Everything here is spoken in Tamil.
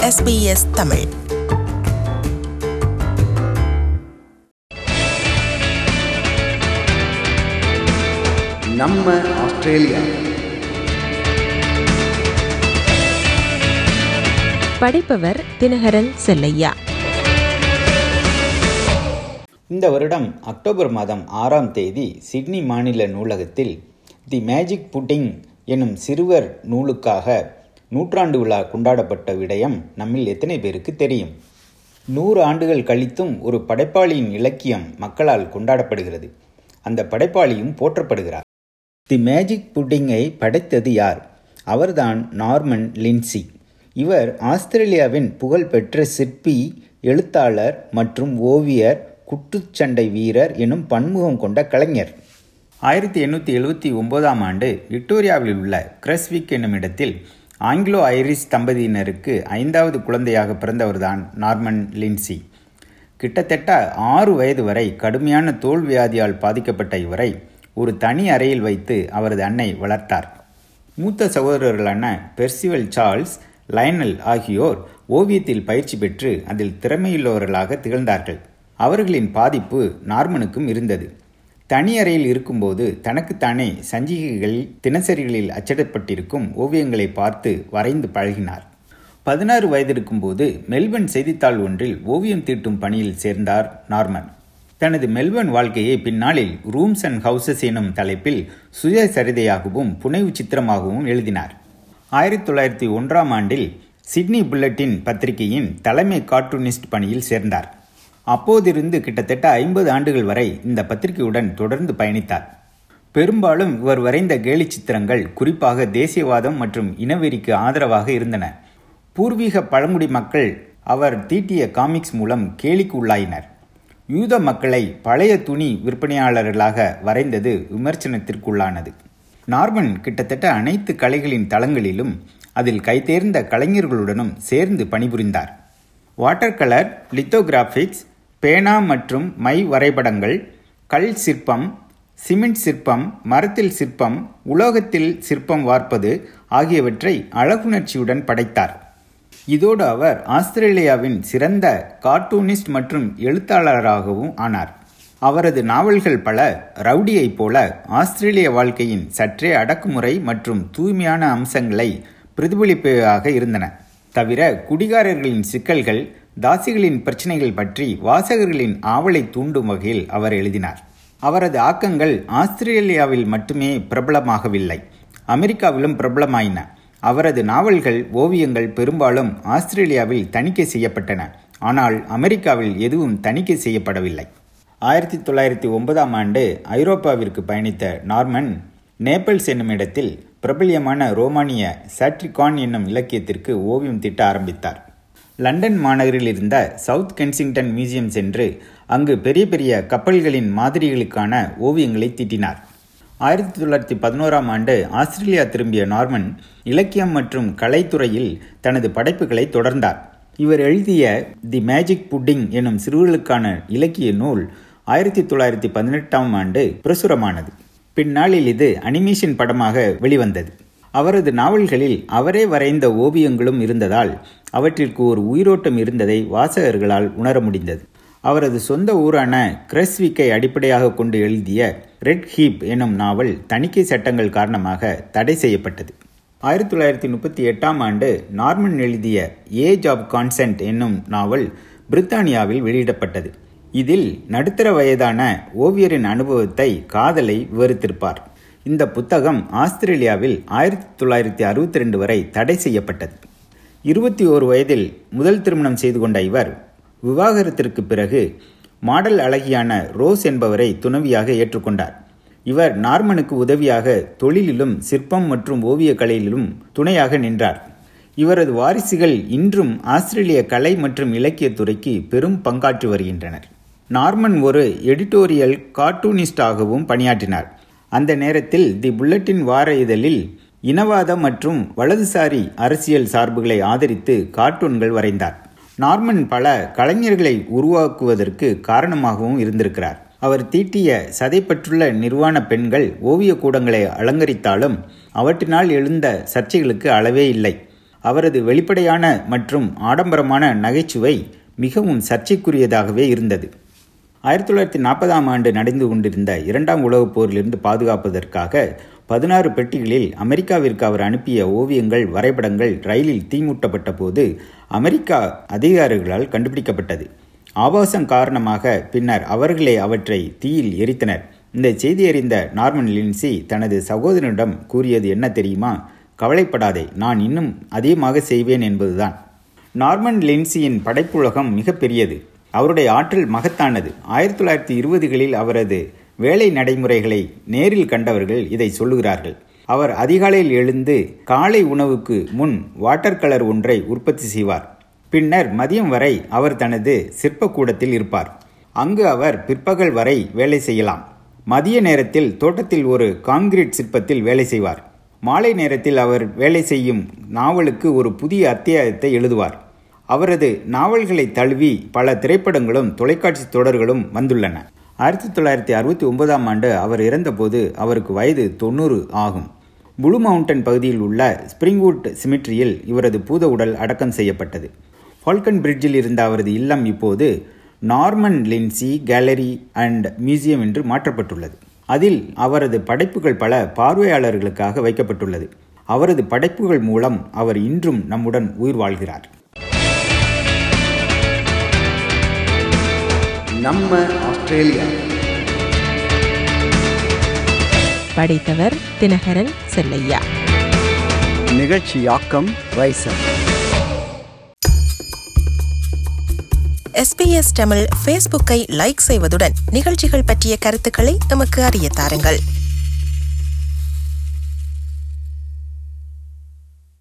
SBS தமிழ் நம்ம ஆஸ்திரேலியா படைப்பவர் தினகரன் செல்லையா இந்த வருடம் அக்டோபர் மாதம் ஆறாம் தேதி சிட்னி மாநில நூலகத்தில் தி மேஜிக் புட்டிங் எனும் சிறுவர் நூலுக்காக நூற்றாண்டு விழா கொண்டாடப்பட்ட விடயம் நம்மில் எத்தனை பேருக்கு தெரியும் நூறு ஆண்டுகள் கழித்தும் ஒரு படைப்பாளியின் இலக்கியம் மக்களால் கொண்டாடப்படுகிறது அந்த படைப்பாளியும் போற்றப்படுகிறார் தி மேஜிக் புட்டிங்கை படைத்தது யார் அவர்தான் நார்மன் லின்சி இவர் ஆஸ்திரேலியாவின் புகழ்பெற்ற சிற்பி எழுத்தாளர் மற்றும் ஓவியர் குத்துச்சண்டை வீரர் எனும் பன்முகம் கொண்ட கலைஞர் ஆயிரத்தி எண்ணூற்றி எழுபத்தி ஒன்பதாம் ஆண்டு விக்டோரியாவில் உள்ள கிரஸ்விக் என்னும் இடத்தில் ஆங்கிலோ ஐரிஷ் தம்பதியினருக்கு ஐந்தாவது குழந்தையாக பிறந்தவர்தான் நார்மன் லின்சி கிட்டத்தட்ட ஆறு வயது வரை கடுமையான தோல் வியாதியால் பாதிக்கப்பட்ட இவரை ஒரு தனி அறையில் வைத்து அவரது அன்னை வளர்த்தார் மூத்த சகோதரர்களான பெர்சிவல் சார்ல்ஸ் லயனல் ஆகியோர் ஓவியத்தில் பயிற்சி பெற்று அதில் திறமையுள்ளவர்களாக திகழ்ந்தார்கள் அவர்களின் பாதிப்பு நார்மனுக்கும் இருந்தது தனி அறையில் இருக்கும்போது தனக்குத்தானே சஞ்சிகைகளில் தினசரிகளில் அச்சிடப்பட்டிருக்கும் ஓவியங்களை பார்த்து வரைந்து பழகினார் பதினாறு வயதிருக்கும்போது மெல்பர்ன் செய்தித்தாள் ஒன்றில் ஓவியம் தீட்டும் பணியில் சேர்ந்தார் நார்மன் தனது மெல்பர்ன் வாழ்க்கையை பின்னாளில் ரூம்ஸ் அண்ட் ஹவுசஸ் எனும் தலைப்பில் சுயசரிதையாகவும் புனைவு சித்திரமாகவும் எழுதினார் ஆயிரத்தி தொள்ளாயிரத்தி ஒன்றாம் ஆண்டில் சிட்னி புல்லட்டின் பத்திரிகையின் தலைமை கார்ட்டூனிஸ்ட் பணியில் சேர்ந்தார் அப்போதிருந்து கிட்டத்தட்ட ஐம்பது ஆண்டுகள் வரை இந்த பத்திரிகையுடன் தொடர்ந்து பயணித்தார் பெரும்பாலும் இவர் வரைந்த கேலி சித்திரங்கள் குறிப்பாக தேசியவாதம் மற்றும் இனவெறிக்கு ஆதரவாக இருந்தன பூர்வீக பழங்குடி மக்கள் அவர் தீட்டிய காமிக்ஸ் மூலம் கேலிக்கு உள்ளாயினர் யூத மக்களை பழைய துணி விற்பனையாளர்களாக வரைந்தது விமர்சனத்திற்குள்ளானது நார்மன் கிட்டத்தட்ட அனைத்து கலைகளின் தளங்களிலும் அதில் கைதேர்ந்த கலைஞர்களுடனும் சேர்ந்து பணிபுரிந்தார் வாட்டர் கலர் லித்தோகிராஃபிக்ஸ் பேனா மற்றும் மை வரைபடங்கள் கல் சிற்பம் சிமெண்ட் சிற்பம் மரத்தில் சிற்பம் உலோகத்தில் சிற்பம் வார்ப்பது ஆகியவற்றை அழகுணர்ச்சியுடன் படைத்தார் இதோடு அவர் ஆஸ்திரேலியாவின் சிறந்த கார்ட்டூனிஸ்ட் மற்றும் எழுத்தாளராகவும் ஆனார் அவரது நாவல்கள் பல ரவுடியைப் போல ஆஸ்திரேலிய வாழ்க்கையின் சற்றே அடக்குமுறை மற்றும் தூய்மையான அம்சங்களை பிரதிபலிப்பதாக இருந்தன தவிர குடிகாரர்களின் சிக்கல்கள் தாசிகளின் பிரச்சனைகள் பற்றி வாசகர்களின் ஆவலை தூண்டும் வகையில் அவர் எழுதினார் அவரது ஆக்கங்கள் ஆஸ்திரேலியாவில் மட்டுமே பிரபலமாகவில்லை அமெரிக்காவிலும் பிரபலமாயின அவரது நாவல்கள் ஓவியங்கள் பெரும்பாலும் ஆஸ்திரேலியாவில் தணிக்கை செய்யப்பட்டன ஆனால் அமெரிக்காவில் எதுவும் தணிக்கை செய்யப்படவில்லை ஆயிரத்தி தொள்ளாயிரத்தி ஒன்பதாம் ஆண்டு ஐரோப்பாவிற்கு பயணித்த நார்மன் நேபிள்ஸ் என்னும் இடத்தில் பிரபல்யமான ரோமானிய சாட்ரிகான் என்னும் இலக்கியத்திற்கு ஓவியம் தீட்ட ஆரம்பித்தார் லண்டன் மாநகரில் இருந்த சவுத் கென்சிங்டன் மியூசியம் சென்று அங்கு பெரிய பெரிய கப்பல்களின் மாதிரிகளுக்கான ஓவியங்களை தீட்டினார் ஆயிரத்தி தொள்ளாயிரத்தி பதினோராம் ஆண்டு ஆஸ்திரேலியா திரும்பிய நார்மன் இலக்கியம் மற்றும் கலைத்துறையில் தனது படைப்புகளை தொடர்ந்தார் இவர் எழுதிய தி மேஜிக் புட்டிங் எனும் சிறுவர்களுக்கான இலக்கிய நூல் ஆயிரத்தி தொள்ளாயிரத்தி பதினெட்டாம் ஆண்டு பிரசுரமானது பின்னாளில் இது அனிமேஷன் படமாக வெளிவந்தது அவரது நாவல்களில் அவரே வரைந்த ஓவியங்களும் இருந்ததால் அவற்றிற்கு ஒரு உயிரோட்டம் இருந்ததை வாசகர்களால் உணர முடிந்தது அவரது சொந்த ஊரான கிரஸ்விக்கை அடிப்படையாக கொண்டு எழுதிய ரெட் ஹீப் எனும் நாவல் தணிக்கை சட்டங்கள் காரணமாக தடை செய்யப்பட்டது ஆயிரத்தி தொள்ளாயிரத்தி முப்பத்தி எட்டாம் ஆண்டு நார்மன் எழுதிய ஏஜ் ஆஃப் கான்சென்ட் என்னும் நாவல் பிரித்தானியாவில் வெளியிடப்பட்டது இதில் நடுத்தர வயதான ஓவியரின் அனுபவத்தை காதலை விவரித்திருப்பார் இந்த புத்தகம் ஆஸ்திரேலியாவில் ஆயிரத்தி தொள்ளாயிரத்தி அறுபத்தி ரெண்டு வரை தடை செய்யப்பட்டது இருபத்தி ஓரு வயதில் முதல் திருமணம் செய்து கொண்ட இவர் விவாகரத்திற்கு பிறகு மாடல் அழகியான ரோஸ் என்பவரை துணைவியாக ஏற்றுக்கொண்டார் இவர் நார்மனுக்கு உதவியாக தொழிலிலும் சிற்பம் மற்றும் ஓவிய கலையிலும் துணையாக நின்றார் இவரது வாரிசுகள் இன்றும் ஆஸ்திரேலிய கலை மற்றும் இலக்கியத்துறைக்கு பெரும் பங்காற்றி வருகின்றனர் நார்மன் ஒரு எடிட்டோரியல் கார்ட்டூனிஸ்டாகவும் பணியாற்றினார் அந்த நேரத்தில் தி புல்லட்டின் வார இதழில் இனவாத மற்றும் வலதுசாரி அரசியல் சார்புகளை ஆதரித்து கார்ட்டூன்கள் வரைந்தார் நார்மன் பல கலைஞர்களை உருவாக்குவதற்கு காரணமாகவும் இருந்திருக்கிறார் அவர் தீட்டிய சதைப்பற்றுள்ள நிர்வாண பெண்கள் ஓவிய கூடங்களை அலங்கரித்தாலும் அவற்றினால் எழுந்த சர்ச்சைகளுக்கு அளவே இல்லை அவரது வெளிப்படையான மற்றும் ஆடம்பரமான நகைச்சுவை மிகவும் சர்ச்சைக்குரியதாகவே இருந்தது ஆயிரத்தி தொள்ளாயிரத்தி நாற்பதாம் ஆண்டு நடந்து கொண்டிருந்த இரண்டாம் உலகப் போரிலிருந்து பாதுகாப்பதற்காக பதினாறு பெட்டிகளில் அமெரிக்காவிற்கு அவர் அனுப்பிய ஓவியங்கள் வரைபடங்கள் ரயிலில் தீமூட்டப்பட்ட போது அமெரிக்கா அதிகாரிகளால் கண்டுபிடிக்கப்பட்டது ஆபாசம் காரணமாக பின்னர் அவர்களே அவற்றை தீயில் எரித்தனர் இந்த செய்தி அறிந்த நார்மன் லின்சி தனது சகோதரனிடம் கூறியது என்ன தெரியுமா கவலைப்படாதே நான் இன்னும் அதிகமாக செய்வேன் என்பதுதான் நார்மன் லின்சியின் படைப்புலகம் மிகப்பெரியது அவருடைய ஆற்றல் மகத்தானது ஆயிரத்தி தொள்ளாயிரத்தி இருபதுகளில் அவரது வேலை நடைமுறைகளை நேரில் கண்டவர்கள் இதை சொல்லுகிறார்கள் அவர் அதிகாலையில் எழுந்து காலை உணவுக்கு முன் வாட்டர் கலர் ஒன்றை உற்பத்தி செய்வார் பின்னர் மதியம் வரை அவர் தனது சிற்பக்கூடத்தில் இருப்பார் அங்கு அவர் பிற்பகல் வரை வேலை செய்யலாம் மதிய நேரத்தில் தோட்டத்தில் ஒரு கான்கிரீட் சிற்பத்தில் வேலை செய்வார் மாலை நேரத்தில் அவர் வேலை செய்யும் நாவலுக்கு ஒரு புதிய அத்தியாயத்தை எழுதுவார் அவரது நாவல்களை தழுவி பல திரைப்படங்களும் தொலைக்காட்சி தொடர்களும் வந்துள்ளன ஆயிரத்தி தொள்ளாயிரத்தி அறுபத்தி ஒன்பதாம் ஆண்டு அவர் இறந்தபோது அவருக்கு வயது தொண்ணூறு ஆகும் புளூ மவுண்டன் பகுதியில் உள்ள ஸ்பிரிங்வுட் சிமிட்ரியில் இவரது பூத உடல் அடக்கம் செய்யப்பட்டது ஃபால்கன் பிரிட்ஜில் இருந்த அவரது இல்லம் இப்போது Norman Lindsay gallery and museum என்று மாற்றப்பட்டுள்ளது அதில் அவரது படைப்புகள் பல பார்வையாளர்களுக்காக வைக்கப்பட்டுள்ளது அவரது படைப்புகள் மூலம் அவர் இன்றும் நம்முடன் உயிர் வாழ்கிறார் நம்ம ஆஸ்திரேலியா படைத்தவர் தினகரன் செல்லையா நிகழ்ச்சியாக்கம் ரைசன் எஸ்பிஎஸ் தமிழ் ஃபேஸ்புக்கை லைக் செய்வதுடன் நிகழ்ச்சிகள் பற்றிய கருத்துக்களை எமக்கு அறிய தாருங்கள்